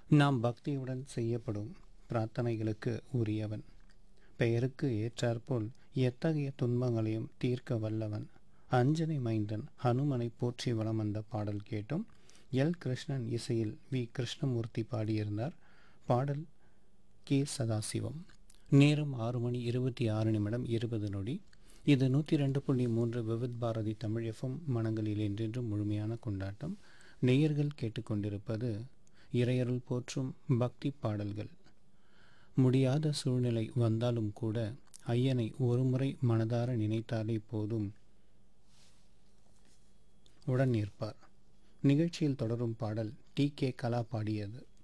நாம் பக்தியுடன் செய்யப்படும் பிரார்த்தனைகளுக்கு உரியவன் பெயருக்கு ஏற்றாற்போல் எத்தகைய துன்பங்களையும் தீர்க்க வல்லவன் அஞ்சனை மைந்தன் ஹனுமனை போற்றி வலம் வந்த பாடல் கேட்டோம் எல் கிருஷ்ணன் இசையில் வி கிருஷ்ணமூர்த்தி பாடியிருந்தார் பாடல் கே சதாசிவம் நேரம் ஆறு மணி இருபத்தி ஆறு நிமிடம் இருபது நொடி இது நூற்றி ரெண்டு புள்ளி மூன்று விவித் பாரதி தமிழ் எஃப்எம் மனங்களில் என்றென்றும் முழுமையான கொண்டாட்டம் நேயர்கள் கேட்டுக்கொண்டிருப்பது இறையருள் போற்றும் பக்தி பாடல்கள் முடியாத சூழ்நிலை வந்தாலும் கூட ஐயனை ஒருமுறை மனதார நினைத்தாலே போதும் உடன் நிற்பார் நிகழ்ச்சியில் தொடரும் பாடல் டி கே கலா பாடியது